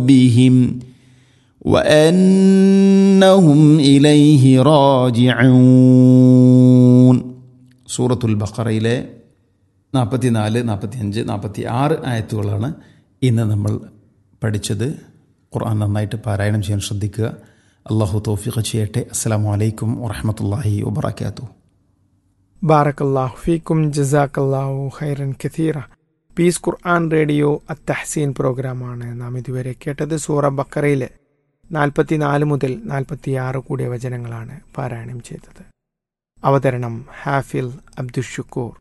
ربهم وأنهم إليه راجعون സൂറത്തുൽ ബഖറയിലെ നാൽപ്പത്തി നാല് നാൽപ്പത്തി അഞ്ച് നാൽപ്പത്തി ആറ് ആയത്തുകളാണ് ഇന്ന് നമ്മൾ പഠിച്ചത് ഖുർആൻ നന്നായിട്ട് പാരായണം ചെയ്യാൻ ശ്രദ്ധിക്കുക അള്ളാഹു തോഫിഖ് ചെയ്യട്ടെ അസ്സാം വലൈക്കും വറഹമത്തല്ലാഹി വബർക്കാത്തു ബാറക്കല്ലാഹു ഫീക്കും ജസാക്കല്ലാഹു ഖൈറൻ കഥീറ പീസ് ഖുർആൻ റേഡിയോ അത്തഹസീൻ പ്രോഗ്രാമാണ് നാം ഇതുവരെ കേട്ടത് സൂറ ബക്കറയിലെ നാൽപ്പത്തിനാല് മുതൽ നാൽപ്പത്തിയാറ് കൂടിയ വചനങ്ങളാണ് പാരായണം ചെയ്തത് അവതരണം ഹാഫിൽ അബ്ദുഷുക്കൂർ